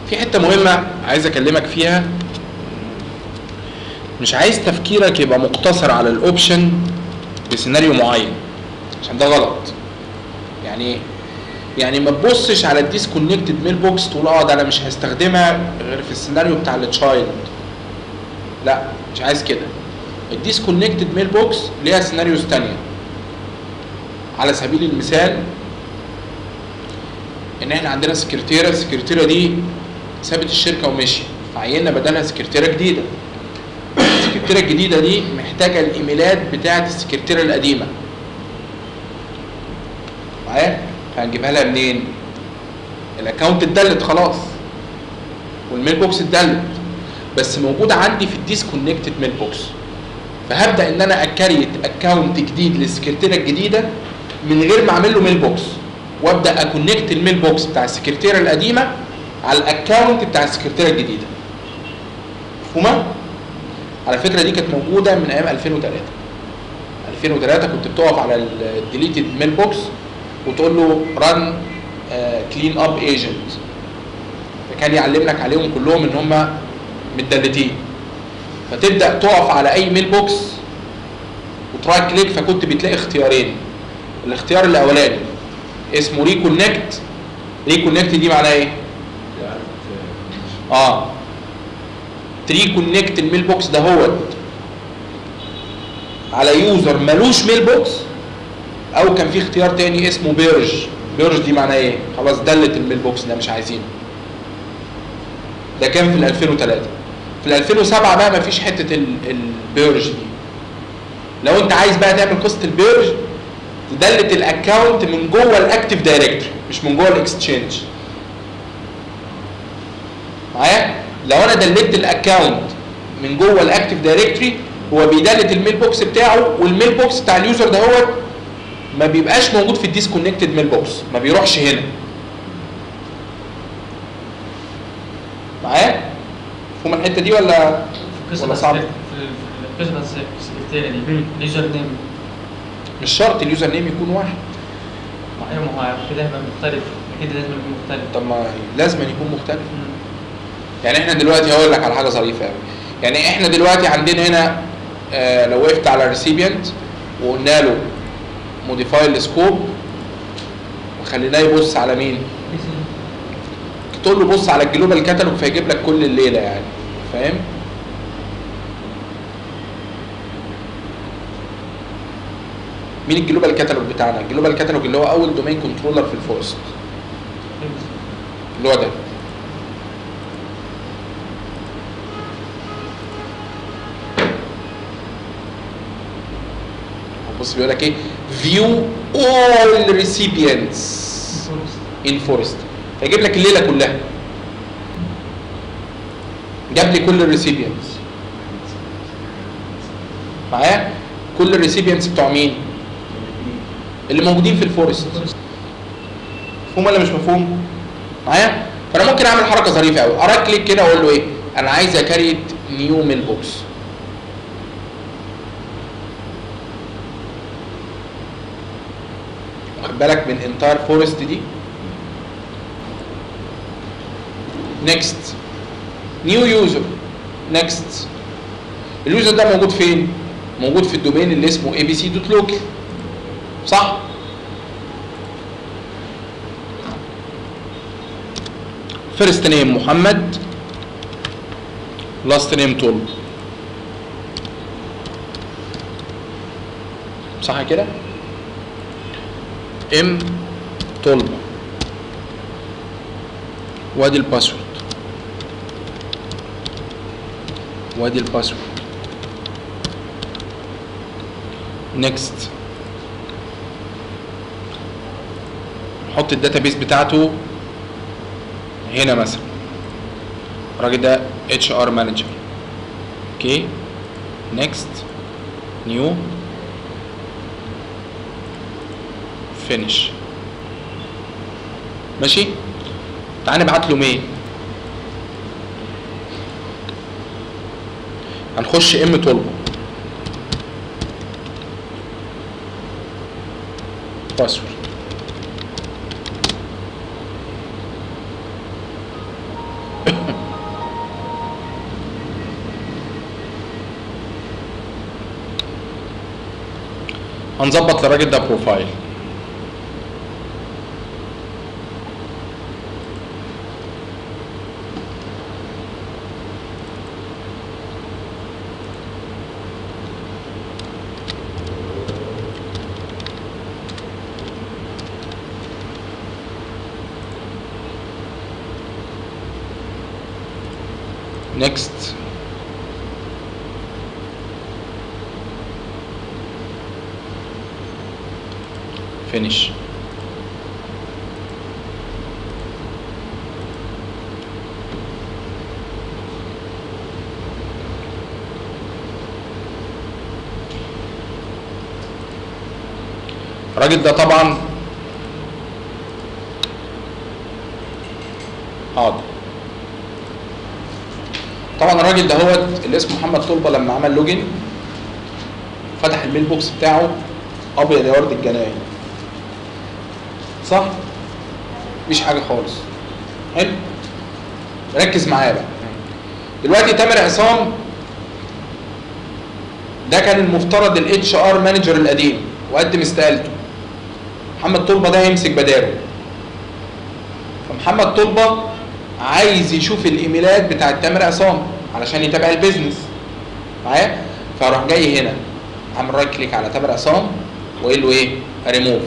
في حته مهمه عايز اكلمك فيها مش عايز تفكيرك يبقى مقتصر على الاوبشن بسيناريو معين عشان ده غلط يعني ايه يعني ما تبصش على الديسكونكتد ميل بوكس تقول اه ده انا مش هستخدمها غير في السيناريو بتاع التشايلد لا مش عايز كده الديسكونكتد ميل بوكس ليها سيناريوز تانية على سبيل المثال ان احنا عندنا سكرتيره السكرتيره دي سابت الشركه ومشي فعيننا بدلها سكرتيره جديده السكرتيره الجديده دي محتاجه الايميلات بتاعه السكرتيره القديمه معايا فهنجيبها لها منين الاكونت اتدلت خلاص والميل بوكس اتدلت بس موجود عندي في الديسكونكتد ميل بوكس فهبدا ان انا اكريت اكونت جديد للسكرتيره الجديده من غير ما اعمل له ميل بوكس وابدا اكونكت الميل بوكس بتاع السكرتيره القديمه على الاكونت بتاع السكرتيره الجديده مفهومه على فكره دي كانت موجوده من ايام 2003 2003 كنت بتقف على الديليتد ميل بوكس وتقول له ران كلين اب ايجنت فكان يعلم لك عليهم كلهم ان هم متدلتين فتبدا تقف على اي ميل بوكس وترايت كليك فكنت بتلاقي اختيارين الاختيار الاولاني اسمه ريكونكت ريكونكت دي معناها ايه اه تريكونكت الميل بوكس ده هو على يوزر ملوش ميل بوكس او كان في اختيار تاني اسمه بيرج بيرج دي معناها ايه خلاص دلت الميل بوكس ده مش عايزينه ده كان في ال 2003 في ال 2007 بقى مفيش حته البيرج دي لو انت عايز بقى تعمل قصه البيرج تدلت الاكونت من جوه الاكتيف دايركتوري مش من جوه الاكستشينج معايا لو انا دلت الاكونت من جوه الاكتيف دايركتوري هو بيدلت الميل بوكس بتاعه والميل بوكس بتاع اليوزر ده هو ما بيبقاش موجود في الديسكونكتد ميل بوكس ما بيروحش هنا معايا مفهوم الحته دي ولا في القسم ولا صعب؟ في في القسم السكرتيري دي مم. اليوزر نيم مش شرط اليوزر نيم يكون واحد ما ايوه ما هو كده هيبقى مختلف اكيد لازم يكون مختلف طب ما لازم أن يكون مختلف مم. يعني احنا دلوقتي هقول لك على حاجه ظريفه قوي يعني احنا دلوقتي عندنا هنا آه لو وقفت على الريسيبيانت وقلنا له موديفاي السكوب وخليناه يبص على مين تقول له بص على الجلوبال كاتالوج فيجيب لك كل الليله يعني فاهم مين الجلوبال كاتالوج بتاعنا الجلوبال كاتالوج اللي هو اول دومين كنترولر في الفورست اللي هو ده بص بيقول لك ايه view all recipients in forest فيجيب لك الليله كلها جاب لي كل الريسيبيانتس معايا كل الريسيبيانتس بتوع مين اللي موجودين في الفورست مفهوم ولا مش مفهوم معايا فانا ممكن اعمل حركه ظريفه قوي ارا كليك كده واقول له ايه انا عايز اكريت نيو ميل بوكس واخد بالك من انتاير فورست دي نيكست نيو يوزر نيكست اليوزر ده موجود فين موجود في الدومين اللي اسمه اي بي سي دوت لوكال صح فيرست نيم محمد لاست نيم طول صح كده ام طلبه وادي الباسورد وادي الباسورد نيكست نحط الداتابيس بتاعته هنا مثلا الراجل ده اتش ار مانجر اوكي نيكست نيو فينيش ماشي تعال نبعت له ميل هنخش ام طلبه باسورد هنظبط للراجل ده بروفايل next finish الراجل ده طبعا حاضر طبعا الراجل ده هو اللي اسمه محمد طلبه لما عمل لوجن فتح الميل بوكس بتاعه ابيض يا ورد الجناين صح مفيش حاجه خالص حلو ركز معايا بقى دلوقتي تامر عصام ده كان المفترض الاتش ار مانجر القديم وقدم استقالته محمد طلبه ده هيمسك بداله فمحمد طلبه عايز يشوف الايميلات بتاعت تامر عصام علشان يتابع البيزنس معايا فراح جاي هنا عامل رايت كليك على تامر عصام وقايل له ايه ريموف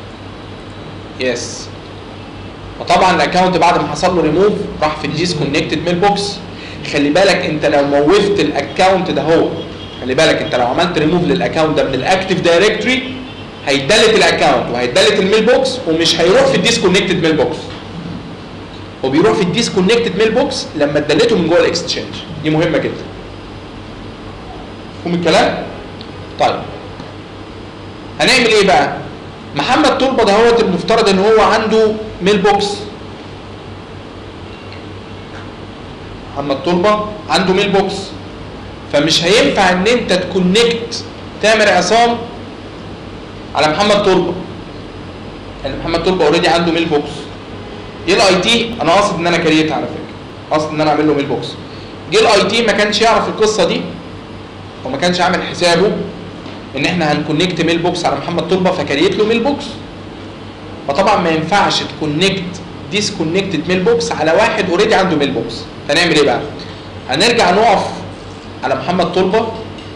يس فطبعا الاكونت بعد ما حصل له ريموف راح في الديسكونكتد ميل بوكس خلي بالك انت لو موفت الاكونت ده هو خلي بالك انت لو عملت ريموف للاكونت ده من الاكتيف دايركتوري هيدلت الاكونت وهيدلت الميل بوكس ومش هيروح في الديسكونكتد ميل بوكس هو بيروح في الديسكونكتد ميل بوكس لما اتدلته من جوه الاكستشينج دي مهمه جدا فهم الكلام طيب هنعمل ايه بقى محمد طلبه ده هو المفترض ان هو عنده ميل بوكس محمد طلبه عنده ميل بوكس فمش هينفع ان انت تكونكت تامر عصام على محمد طلبه لان محمد طلبه اوريدي عنده ميل بوكس جه الاي تي انا قاصد ان انا كريت على فكره قاصد ان انا اعمل له ميل بوكس جه الاي تي ما كانش يعرف القصه دي وما كانش عامل حسابه ان احنا هنكونكت ميل بوكس على محمد طلبه فكريت له ميل بوكس فطبعا ما ينفعش تكونكت ديسكونكتد ميل بوكس على واحد اوريدي عنده ميل بوكس هنعمل ايه بقى هنرجع نقف على محمد طلبه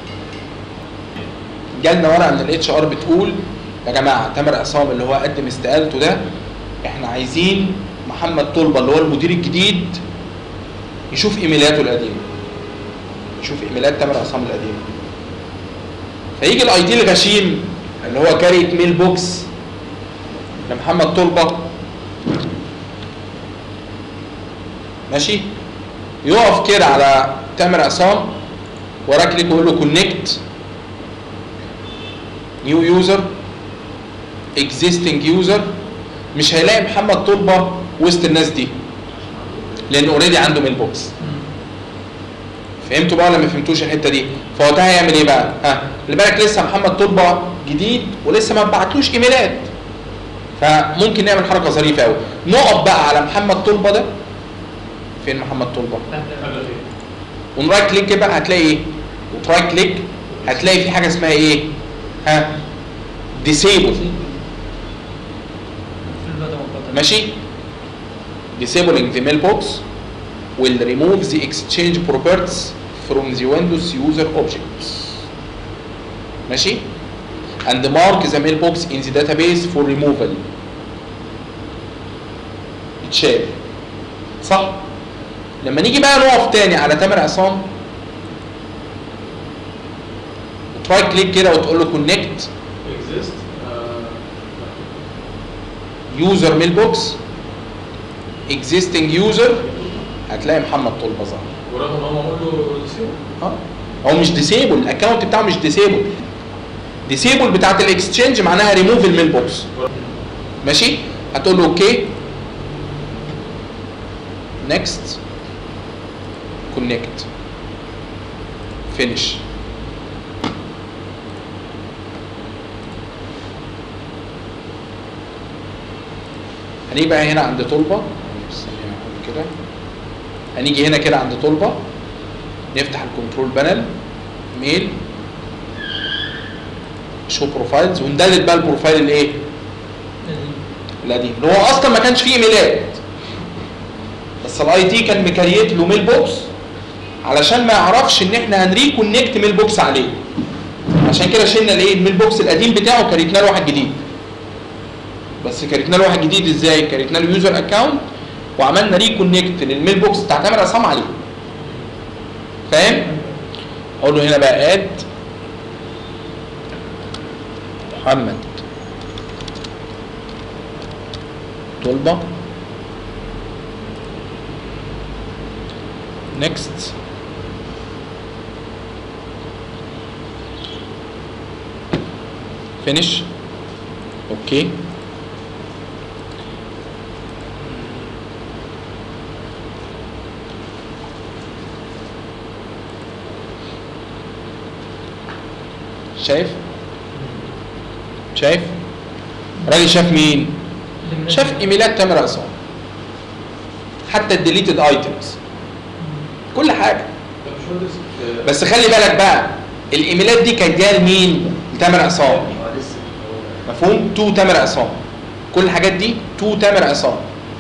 جالنا ورقه من الاتش ار بتقول يا جماعه تامر عصام اللي هو قدم استقالته ده احنا عايزين محمد طلبه اللي هو المدير الجديد يشوف ايميلاته القديمه يشوف ايميلات تامر عصام القديمه فيجي الاي دي الغشيم اللي هو كاريت ميل بوكس لمحمد طلبه ماشي يقف كده على تامر عصام وراه كليك ويقول له كونكت نيو يوزر اكزيستنج يوزر مش هيلاقي محمد طلبه وسط الناس دي لان اوريدي عنده ميل بوكس فهمتوا بقى ولا ما فهمتوش الحته دي فوقتها هيعمل ايه بقى ها خلي بالك لسه محمد طلبه جديد ولسه ما بعتلوش ايميلات فممكن نعمل حركه ظريفه قوي نقف بقى على محمد طلبه ده فين محمد طلبه ونرايت كليك كده بقى هتلاقي ايه وترايت كليك هتلاقي في حاجه اسمها ايه ها ديسيبل ماشي disabling the mailbox will remove the exchange properties from the Windows user objects ماشي and mark the mailbox in the database for removal اتشال صح لما نيجي بقى نقف تاني على تامر عصام وتراي كليك كده وتقول له كونكت exist يوزر ميل بوكس اكزيستنج يوزر هتلاقي محمد طلبه ظهر ورغم ان هم قالوا سيبه اه هو مش ديسيبل الاكونت بتاعه مش ديسيبل ديسيبل بتاعت الاكسشينج معناها ريموف الميل بوكس ماشي هتقول له اوكي نيكست كونكت فينيش هنيجي بقى هنا عند طلبه ثانية أقول كده هنيجي هنا كده عند طلبه نفتح الكنترول بانل ميل شو بروفايلز وندلت بقى البروفايل الايه القديم اللي هو اصلا ما كانش فيه ايميلات بس الاي تي كان مكريت له ميل بوكس علشان ما يعرفش ان احنا هنريكونكت ميل بوكس عليه عشان كده شلنا الايه الميل بوكس القديم بتاعه كريتنا له واحد جديد بس كريتنا له واحد جديد ازاي كريتنا له يوزر اكونت وعملنا ريكونكت للميل بوكس بتاع تامر عصام عليه فاهم اقول له هنا بقى اد محمد طلبة next finish okay شايف شايف الراجل شاف مين شاف ايميلات تامر عصام حتى الديليتد ايتمز كل حاجه طب مش مهندس آه، بس خلي بالك بقى الايميلات دي كانت جايه لمين لتامر عصام اه لسه مفهوم تو تامر عصام كل الحاجات دي تو تامر عصام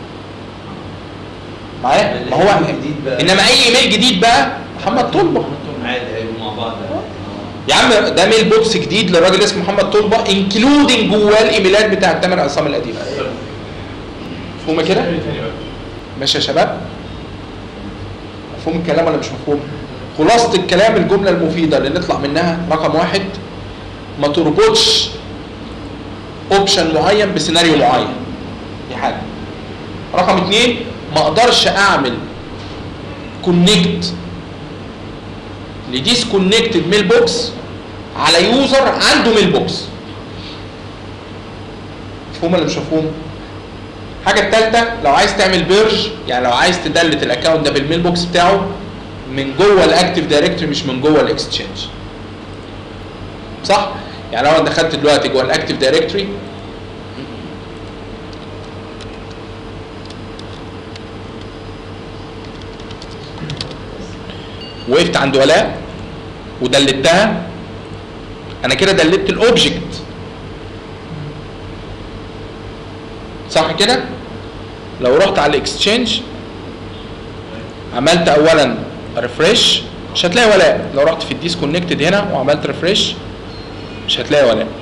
معايا ما هو جديد بقى. انما اي ايميل جديد بقى محمد طلبه عادي هيبقوا مع بعض يا عم ده ميل بوكس جديد للراجل اسمه محمد طلبه انكلودنج جواه الايميلات بتاعت تامر عصام القديمه مفهومه كده تاني تاني بقى ماشي يا شباب مفهوم الكلام ولا مش مفهوم خلاصة الكلام الجملة المفيدة اللي نطلع منها رقم واحد ما تربطش اوبشن معين بسيناريو معين دي حاجة رقم اتنين ما اقدرش اعمل كونكت لديسكونكتد ميل بوكس على يوزر عنده ميل بوكس مفهوم ولا مش مفهوم؟ الحاجه الثالثه لو عايز تعمل بيرج يعني لو عايز تدلت الاكونت ده بالميل بوكس بتاعه من جوه الاكتيف دايركتوري مش من جوه الاكستشينج صح يعني لو انا دخلت دلوقتي جوه الاكتيف دايركتوري وقفت عند ولاء ودلتها انا كده دلت الاوبجكت صح كده لو رحت على الاكستشينج عملت اولا ريفرش مش هتلاقي ولاء لو رحت في الديسكونكتد هنا وعملت ريفرش مش هتلاقي ولاء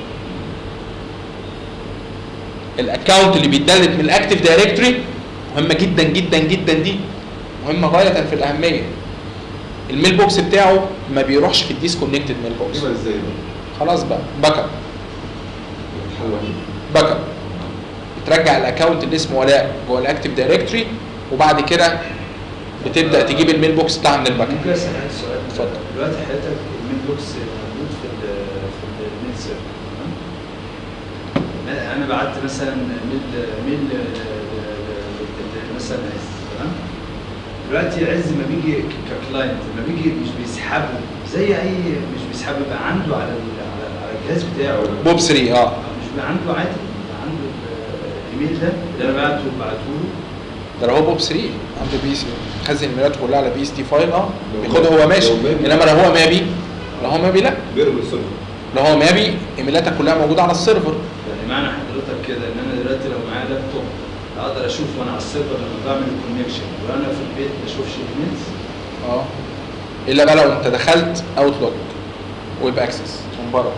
الاكونت اللي بيتدلت من الاكتيف دايركتوري مهمه جدا جدا جدا دي مهمه غايه في الاهميه الميل بوكس بتاعه ما بيروحش في الديسكونكتد ميل بوكس يبقى ازاي بقى؟ خلاص بقى باك اب الحلوة باك اب بترجع الاكونت اللي اسمه ولاء جوه الاكتيف دايركتوري وبعد كده بتبدا تجيب الميل بوكس بتاعها من الباك ممكن اب اسالك سؤال اتفضل. دلوقتي حضرتك الميل بوكس موجود في ال في الميل سيرفر تمام ما- انا بعت مثلا ميل ميل ل- ل- ل- مثلا عز تمام دلوقتي عز ما بيجي ك- ككلاينت ما بيجي مش بيسحبه زي اي مش بيسحبه بيبقى عنده على ال- على على الجهاز بتاعه بوب 3 اه مش بيبقى عنده عادي بيبقى عنده ال- الايميل ده اللي انا بعته بعته له ده هو بوب 3 عنده بي سي خزن ايميلاته كلها على بي اس تي فايل اه لو بياخدها مابي- هو ماشي لو مابي. انما لو هو مابي لو هو مابي لا بيرم السيرفر لو هو مابي ايميلاتك كلها موجوده على السيرفر يعني معنى حضرتك كده ان انا دلوقتي لو معايا لابتوب اقدر اشوف وانا على السيرفر لما بعمل الكونكشن وانا في البيت ما اشوفش الايميلز اه الا بقى لو انت دخلت اوتلوك ويب اكسس من بره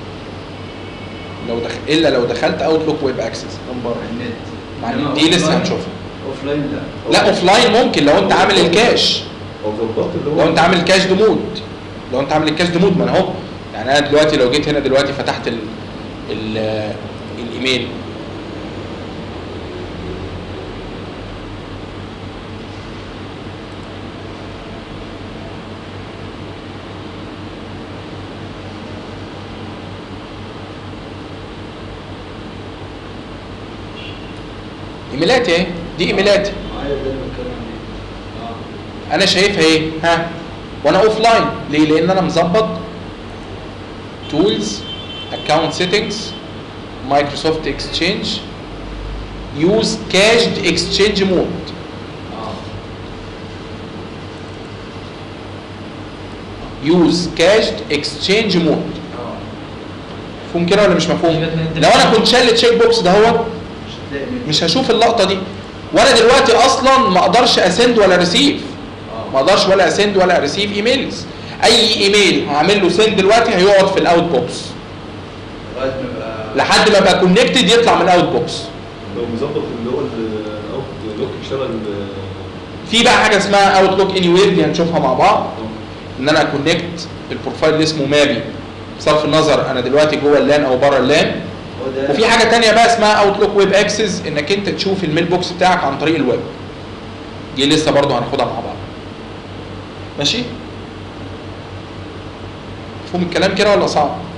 لو دخ... الا لو دخلت اوتلوك ويب اكسس من بره على النت مع إنما إن دي لسه أوفلاين- هنشوفها. اوفلاين لا لا اوف لاين ممكن لو انت عامل الكاش او ظبطت اللي هو لو انت عامل كاش دمود لو انت عامل الكاش دمود ما انا اهو يعني انا دلوقتي لو جيت هنا دلوقتي فتحت ال ال الايميل ايميلاتي اهي دي ايميلاتي معايا ده اللي بتكلم عليه اه انا شايفها ايه ها وانا اوف لاين ليه لان انا مظبط تولز اكونت سيتنجز مايكروسوفت اكسشينج يوز كاشد اكسشينج مود اه يوز كاشد اكسشينج مود اه مفهوم كده ولا مش مفهوم يبقى اتنين لو انا كنت شايل التشيك بوكس ده هو مش هتلاقي ميل مش هشوف اللقطه دي وانا دلوقتي اصلا ما اقدرش اسند ولا ريسيف ما اقدرش ولا اسند ولا ريسيف ايميلز اي ايميل هعمل له سند دلوقتي هيقعد في الاوت بوكس لغايه ما يبقى لحد ما ابقى كونكتد يطلع من الاوت بوكس لو مظبط اللي هو الاوت لوك يشتغل في بقى حاجه اسمها اوت لوك اني وير دي هنشوفها مع بعض ان انا كونكت البروفايل اللي اسمه مابي بصرف النظر انا دلوقتي جوه اللان او بره اللان هو ده وفي حاجه تانية بقى اسمها اوت لوك ويب اكسس انك انت تشوف الميل بوكس بتاعك عن طريق الويب دي لسه برضه هناخدها مع بعض ماشي مفهوم الكلام كده ولا صعب